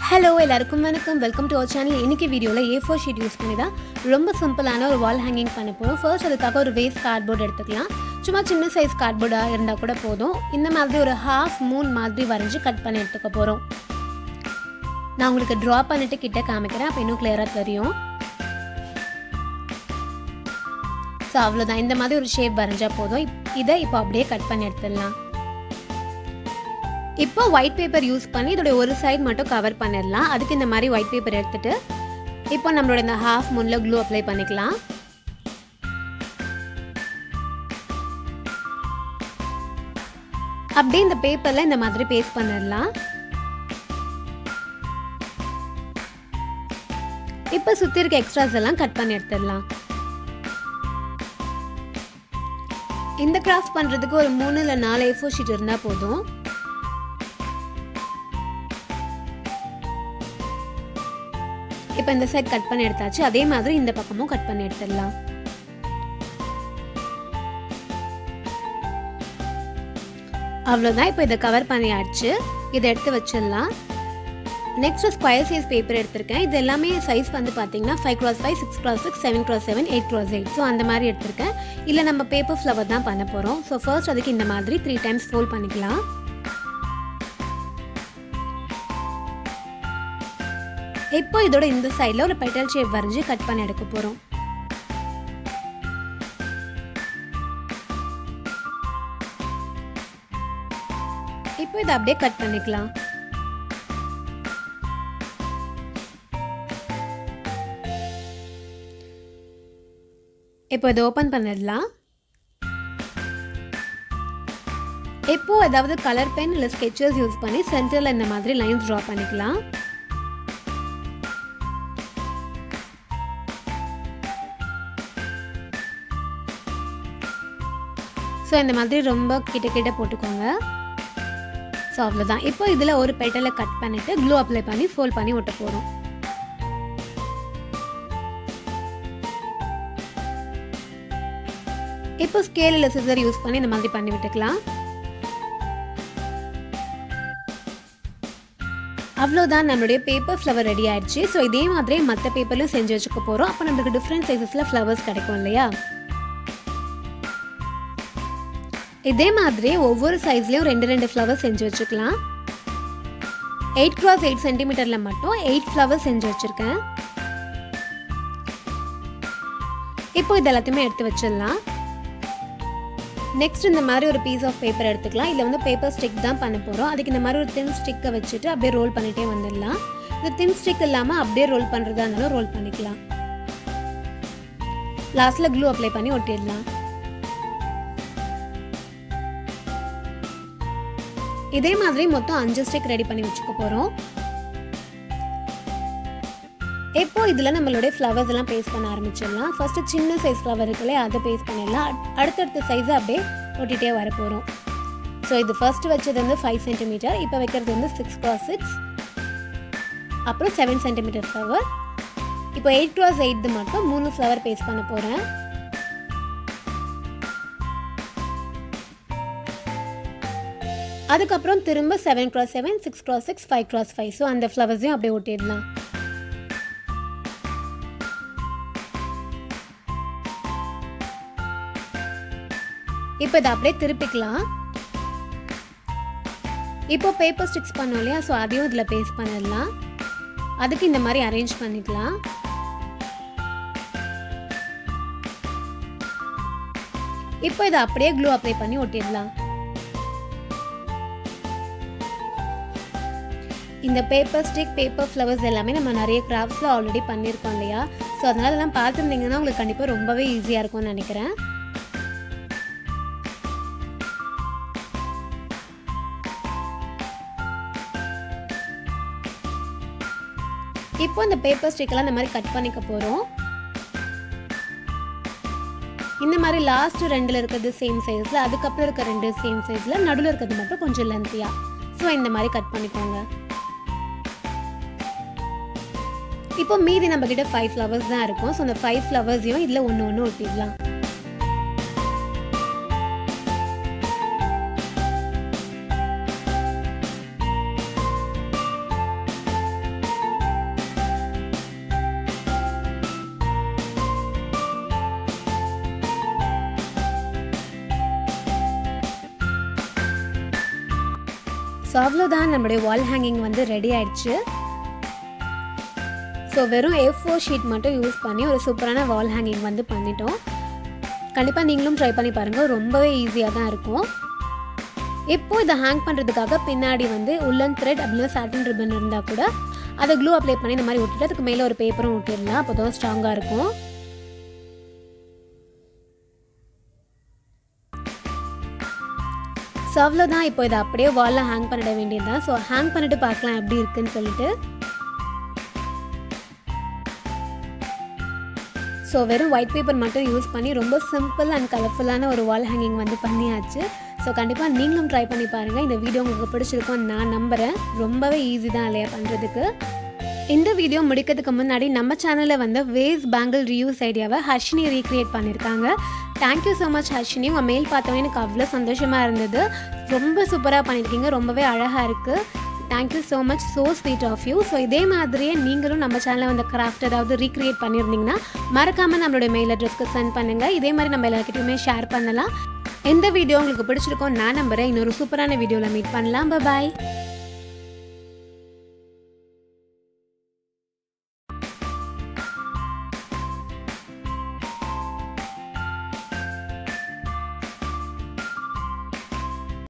hello எல்லாருக்கும் வணக்கம் welcome to our channel இன்னைக்கு வீடியோவில் ஏ ஃபோர் ஷீட் யூஸ் பண்ணி தான் ரொம்ப சிம்பிளான ஒரு வால் ஹேங்கிங் பண்ண போகிறோம் ஃபர்ஸ்ட் அதுக்காக ஒரு வேஸ்ட் கார்ட்போர்ட் எடுத்துக்கலாம் சும்மா சின்ன சைஸ் கார்ட்போர்டாக இருந்தால் கூட போதும் இந்த மாதிரி ஒரு ஹாஃப் மூன் மாதிரி வரைஞ்சி கட் பண்ணி எடுத்துக்க போகிறோம் நான் உங்களுக்கு ட்ரா பண்ணிட்டு கிட்ட காமிக்கிறேன் அப்போ இன்னும் கிளியராக தெரியும் ஸோ அவ்வளோதான் இந்த மாதிரி ஒரு ஷேப் வரைஞ்சா போதும் இப்- இதை இப்போ அப்படியே கட் பண்ணி எடுத்துடலாம் இப்போ ஒயிட் பேப்பர் யூஸ் பண்ணி இதோட ஒரு சைடு மட்டும் கவர் பண்ணிடலாம் அதுக்கு இந்த மாதிரி ஒயிட் பேப்பர் எடுத்துட்டு இப்போ நம்மளோட இந்த ஹாஃப் மூணில் க்ளூ அப்ளை பண்ணிக்கலாம் அப்படியே இந்த பேப்பரில் இந்த மாதிரி பேஸ்ட் பண்ணிடலாம் இப்போ சுற்றி இருக்க எக்ஸ்ட்ராஸ் எல்லாம் கட் பண்ணி எடுத்துடலாம் இந்த கிராஃப்ட் பண்ணுறதுக்கு ஒரு மூணு இல்லை நாலு ஏ ஃபோர் ஷீட் இருந்தால் போதும் இப்போ இந்த சைட் கட் பண்ணி எடுத்தாச்சு அதே மாதிரி இந்த பக்கமும் கட் பண்ணி எடுத்துடலாம் அவ்வளோதான் இப்போ இதை கவர் பண்ணியாச்சு இதை எடுத்து வச்சிடலாம் நெக்ஸ்ட் ஸ்கொயர் சைஸ் பேப்பர் எடுத்திருக்கேன் இது எல்லாமே சைஸ் வந்து பார்த்தீங்கன்னா five cross five six cross six seven cross seven eight cross eight so அந்த மாதிரி எடுத்திருக்கேன் இல்லை நம்ம பேப்பர் ஃப்ளவர் தான் பண்ண போகிறோம் ஸோ ஃபர்ஸ்ட் அதுக்கு இந்த மாதிரி த்ரீ டைம்ஸ் ஃபோல்ட் பண்ணிக்கலாம் இப்போ இதோட இந்த சைடில் ஒரு பெட்டல் ஷேப் வரைஞ்சி கட் பண்ணி எடுக்க போகிறோம் இப்போ இதை அப்படியே கட் பண்ணிக்கலாம் இப்போ இதை ஓப்பன் பண்ணிடலாம் இப்போ ஏதாவது கலர் பென் இல்லை ஸ்கெச்சஸ் யூஸ் பண்ணி சென்டரில் இந்த மாதிரி லைன்ஸ் ட்ரா பண்ணிக்கலாம் ஸோ இந்த மாதிரி ரொம்ப கிட்ட கிட்ட போட்டுக்கோங்க ஸோ அவ்வளோதான் இப்போ இதில் ஒரு பெட்டலை கட் பண்ணிவிட்டு க்ளூ அப்ளை பண்ணி ஃபோல்ட் பண்ணி ஒட்ட போகிறோம் இப்போ ஸ்கேல் இல்லை சிசர் யூஸ் பண்ணி இந்த மாதிரி பண்ணி விட்டுக்கலாம் அவ்வளோதான் நம்மளுடைய பேப்பர் ஃப்ளவர் ரெடி ஆயிடுச்சு ஸோ இதே மாதிரி மற்ற பேப்பர்லையும் செஞ்சு வச்சுக்க போகிறோம் அப்போ நம்மளுக்கு டிஃப்ரெண்ட் சைஸஸில் ஃப்ளவர்ஸ் கிடைக்கும் இல்லையா இதே மாதிரி ஒவ்வொரு சைஸ்லேயும் ரெண்டு ரெண்டு ஃப்ளவர் செஞ்சு வச்சுக்கலாம் எயிட் கிராஸ் எயிட் சென்டிமீட்டரில் மட்டும் எயிட் ஃப்ளவர் செஞ்சு வச்சுருக்கேன் இப்போ இது எல்லாத்தையுமே எடுத்து வச்சிடலாம் நெக்ஸ்ட் இந்த மாதிரி ஒரு பீஸ் ஆஃப் பேப்பர் எடுத்துக்கலாம் இதில் வந்து பேப்பர் ஸ்டிக் தான் பண்ண போகிறோம் அதுக்கு இந்த மாதிரி ஒரு தின் ஸ்டிக்கை வச்சுட்டு அப்படியே ரோல் பண்ணிகிட்டே வந்துடலாம் இந்த தின் ஸ்டிக் இல்லாமல் அப்படியே ரோல் பண்ணுறதா இருந்தாலும் ரோல் பண்ணிக்கலாம் லாஸ்ட்டில் க்ளூ அப்ளை பண்ணி ஒட்டிடலாம் இதே மாதிரி மொத்தம் அஞ்சு ஸ்டிக் ரெடி பண்ணி வச்சுக்க போகிறோம் இப்போ இதில் நம்மளுடைய ஃப்ளவர்ஸ் எல்லாம் பேஸ்ட் பண்ண ஆரம்பிச்சிடலாம் ஃபஸ்ட்டு சின்ன சைஸ் ஃப்ளவர் இருக்குல்ல அதை பேஸ்ட் பண்ணிடலாம் அட்- அடுத்தடுத்த சைஸை அப்படியே ஒட்டிகிட்டே வர போகிறோம் ஸோ இது ஃபர்ஸ்ட் வச்சது வந்து ஃபைவ் சென்டிமீட்டர் இப்போ வைக்கிறது வந்து சிக்ஸ் க்ராஸ் சிக்ஸ் அப்புறம் செவன் சென்டிமீட்டர் ஃப்ளவர் இப்போ எயிட் க்ராஸ் எயிட் மட்டும் மூணு ஃப்ளவர் பேஸ்ட் பண்ண போகிறேன் அதுக்கப்புறம் திரும்ப seven cross seven six cross six five cross five so அந்த ஃப்ளவர்ஸையும் அப்படியே ஒட்டிடலாம் இப்போ இதை அப்படியே திருப்பிக்கலாம் இப்போ பேப்பர் ஸ்டிக்ஸ் பண்ணோம் இல்லையா ஸோ அதையும் இதில் பேஸ்ட் பண்ணிடலாம் அதுக்கு இந்த மாதிரி அரேஞ்ச் பண்ணிக்கலாம் இப்போ இதை அப்படியே க்ளூ அப்ளை பண்ணி ஒட்டிடலாம் இந்த பேப்பர் ஸ்டிக் பேப்பர் ஃப்ளவர்ஸ் எல்லாமே நம்ம நிறைய கிராஃப்ட்ஸில் ஆல்ரெடி பண்ணியிருக்கோம் இல்லையா ஸோ அதனால இதெல்லாம் பார்த்துருந்தீங்கன்னா உங்களுக்கு கண்டிப்பாக ரொம்பவே ஈஸியாக இருக்கும்னு நினைக்கிறேன் இப்போ இந்த பேப்பர் ஸ்டிக்கெல்லாம் இந்த மாதிரி கட் பண்ணிக்க போகிறோம் இந்த மாதிரி லாஸ்ட் ரெண்டில் இருக்கிறது சேம் சைஸில் அதுக்கப்புறம் இருக்க ரெண்டு சேம் சைஸில் நடுவில் இருக்கிறது மட்டும் கொஞ்சம் லென்த்தியாக ஸோ இந்த மாதிரி கட் பண்ணிக்கோங்க இப்போ மீதி நம்ம கிட்ட ஃபைவ் ஃப்ளவர்ஸ் தான் இருக்கும் ஸோ அந்த ஃபைவ் ஃப்ளவர்ஸையும் இதில் ஒன்று ஒன்று ஒட்டிடலாம் ஸோ அவ்வளோதான் நம்மளுடைய வால் ஹேங்கிங் வந்து ரெடி ஆயிடுச்சு ஸோ வெறும் ஏ ஃபோர் ஷீட் மட்டும் யூஸ் பண்ணி ஒரு சூப்பரான வால் ஹேங்கிங் வந்து பண்ணிட்டோம் கண்டிப்பாக நீங்களும் ட்ரை பண்ணி பாருங்கள் ரொம்பவே ஈஸியாக தான் இருக்கும் இப்போ இதை ஹேங் பண்ணுறதுக்காக பின்னாடி வந்து உள்ளன் த்ரெட் அப்படின்னா சாட்டன் ரிப்பன் இருந்தால் கூட அதை க்ளூ அப்ளை பண்ணி இந்த மாதிரி ஒட்டிட்டு அதுக்கு மேலே ஒரு பேப்பரும் ஒட்டிடலாம் அப்போ தான் ஸ்ட்ராங்காக இருக்கும் ஸோ அவ்வளோதான் இப்போ இதை அப்படியே வாலில் ஹேங் பண்ணிட வேண்டியது தான் ஸோ ஹேங் பண்ணிட்டு பார்க்கலாம் எப்படி இருக்குன்னு சொல்லிட்டு ஸோ வெறும் ஒயிட் பேப்பர் மட்டும் யூஸ் பண்ணி ரொம்ப சிம்பிள் அண்ட் கலர்ஃபுல்லான ஒரு வால் ஹேங்கிங் வந்து பண்ணியாச்சு ஸோ கண்டிப்பாக நீங்களும் ட்ரை பண்ணி பாருங்கள் இந்த வீடியோ உங்களுக்கு பிடிச்சிருக்கும் நான் நம்புகிறேன் ரொம்பவே ஈஸி தான் இல்லையா பண்ணுறதுக்கு இந்த வீடியோ முடிக்கிறதுக்கு முன்னாடி நம்ம சேனலில் வந்து வேஸ் பேங்கிள் ரீயூஸ் ஐடியாவை ஹர்ஷினி ரீக்ரியேட் பண்ணியிருக்காங்க தேங்க்யூ ஸோ மச் ஹர்ஷினி உங்கள் மெயில் பார்த்தோன்னே எனக்கு அவ்வளோ சந்தோஷமாக இருந்தது ரொம்ப சூப்பராக பண்ணியிருக்கீங்க ரொம்பவே அழகாக இருக்குது thank you so much so sweet of you so இதே மாதிரியே நீங்களும் நம்ம சேனலில் வந்து கிராஃப்ட் ஏதாவது ரீக்ரியேட் பண்ணியிருந்தீங்கன்னா மறக்காமல் நம்மளுடைய மெயில் அட்ரஸ்க்கு சென்ட் பண்ணுங்கள் இதே மாதிரி நம்ம எல்லாருக்கிட்டையுமே ஷேர் பண்ணலாம் எந்த வீடியோ உங்களுக்கு பிடிச்சிருக்கோ நான் நம்புகிறேன் இன்னொரு சூப்பரான வீடியோவில் மீட் பண்ணலாம் பாய்